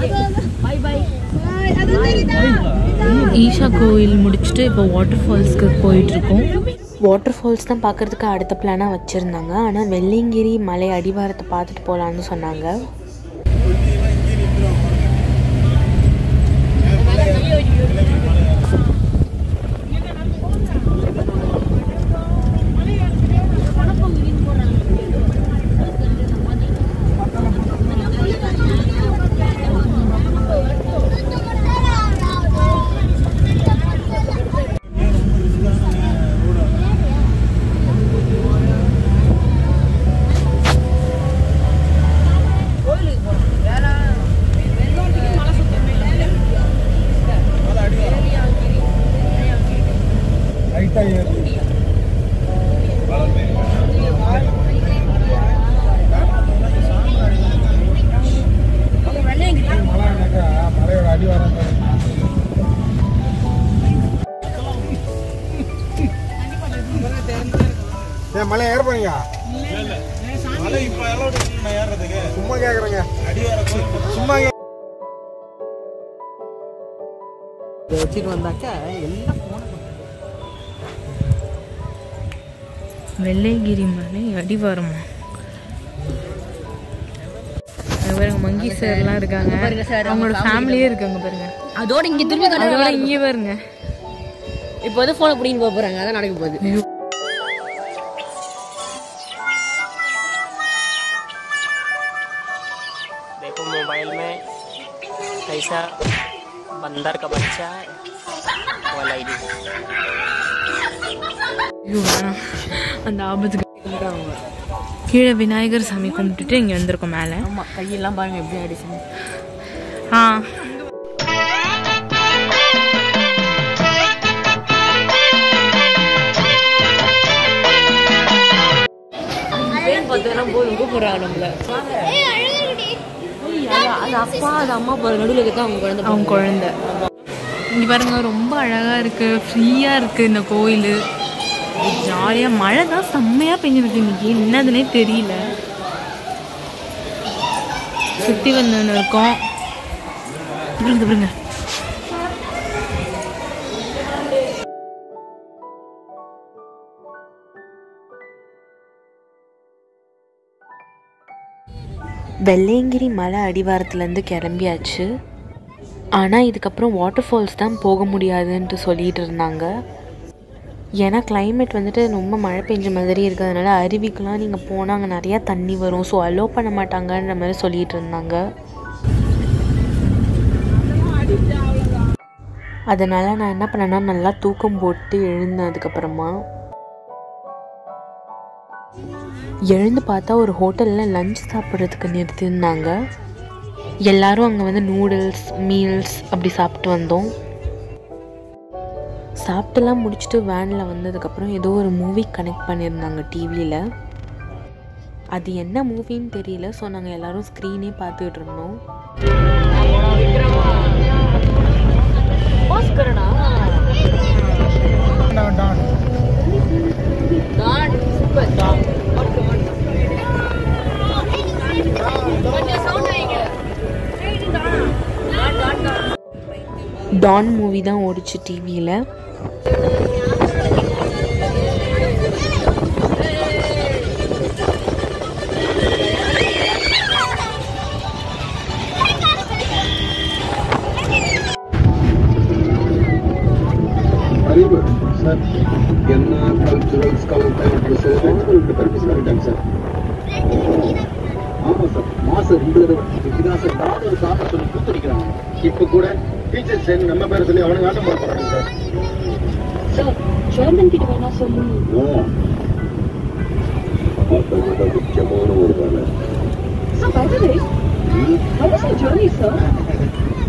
ஈஷா கோயில் முடிச்சுட்டு இப்போ வாட்டர் ஃபால்ஸ்க்கு போயிட்டுருக்கோம் வாட்டர் ஃபால்ஸ் தான் பார்க்குறதுக்கு அடுத்த பிளானாக வச்சுருந்தாங்க ஆனால் வெள்ளியங்கிரி மலை அடிவாரத்தை பார்த்துட்டு போகலான்னு சொன்னாங்க ஏன் மலை ஏற போறீங்க மலை இப்ப allowed இல்லைண்ணா ஏறுறதுக்கு. சும்மா கேக்குறேங்க அடிவாரம் கோயில் சும்மா கே- வச்சுட்டு வந்தாக்க எல்லாம் வெள்ளைகிரி மலை அடிவாரமா அங்க பாருங்க மங்கி சார்லாம் இருக்காங்க பாருங்க sir, அவங்க அவங்களோட ஃபேமிலியே இருக்காங்க பாருங்க அதோட இங்க திரும்பி அதோட கட்டுறாங்க இங்கே பாருங்க இப்போ வந்து போனை பிடிங்கிட்டு போக போறாங்க அதான் நடக்க போகுது देखो मोबाइल में कैसा बंदर का बच्चा है वाला आईडी ஐயோ வேணாம் அந்த ஆபத்துக்கு கீழே விநாயகர் சாமி கும்பிட்டுட்டு இங்கே வந்திருக்கோம் மேலே ஆமா கையெல்லாம் பாருங்க எப்படி ஆடிச்சு ஆ பேர் பார்த்தோன்னா போதும் கூப்பிடுறாங்க நம்மள அது அது அப்பா அது அம்மா போற நடுவில் இருக்க அவங்க குழந்தை அவங்க குழந்தை இங்கே பாருங்க ரொம்ப அழகாக இருக்குது ஃப்ரீயாக இருக்குது இந்த கோயில் ஜாலியாக மழை தான் செம்மையாக பெஞ்சிருக்கு இன்னைக்கு என்னதுன்னே தெரியல சுற்றி வந்து இருக்கோம் பாருங்க பாருங்க வெள்ளையங்கிரி மலை அடிவாரத்துலேருந்து கிளம்பியாச்சு ஆனால் இதுக்கப்புறம் வாட்டர் ஃபால்ஸ் தான் போக முடியாதுன்ட்டு சொல்லிட்டு இருந்தாங்க ஏன்னா climate வந்துட்டு ரொம்ப மழை பெஞ்ச மாதிரி இருக்கிறதுனால அருவிக்கெலாம் நீங்கள் போனால் அங்கே நிறையா தண்ணி வரும் ஸோ அலோவ் பண்ண மாட்டாங்கன்ற மாதிரி சொல்லிட்டு இருந்தாங்க அதனால் நான் என்ன பண்ணேன்னா நல்லா தூக்கம் போட்டு எழுந்தேன் அதுக்கப்புறமா எழுந்து பார்த்தா ஒரு ஹோட்டலில் லஞ்ச் சாப்பிட்றதுக்கு நிறுத்தியிருந்தாங்க எல்லாரும் அங்கே வந்து நூடுல்ஸ் மீல்ஸ் அப்படி சாப்பிட்டு வந்தோம் சாப்பிட்டுலாம் முடிச்சுட்டு வேனில் வந்ததுக்கப்புறம் ஏதோ ஒரு மூவி கனெக்ட் பண்ணியிருந்தாங்க டிவியில் அது என்ன மூவின்னு தெரியல ஸோ நாங்கள் எல்லாரும் ஸ்க்ரீனே பார்த்துட்டு இருந்தோம் டான், டான். டான் மூவி தான் ஓடிச்சு டிவியில் அறிவு சார் என்ன கல்ச்சுரல்ஸ் கலர் உங்களுக்கு பர்மிஷன் ஆகிட்டாங்க சார் ஆமா சார் மாசம் ரெண்டு தடவை இதுதான் சார் நான் ஒரு காரணம் சொல்லி கூத்தடிக்கிறாங்க இப்ப கூட டீச்சர் சேர்ந்து நம்ம பேரை சொல்லி அவனுக்கு ஆட்டம் போட போறாங்க சார் சார் சேர்மன் கிட்ட வேணா சொல்லி நோ அப்ப முக்கியமான ஒரு வேலை sir by the way, how was your journey, sir?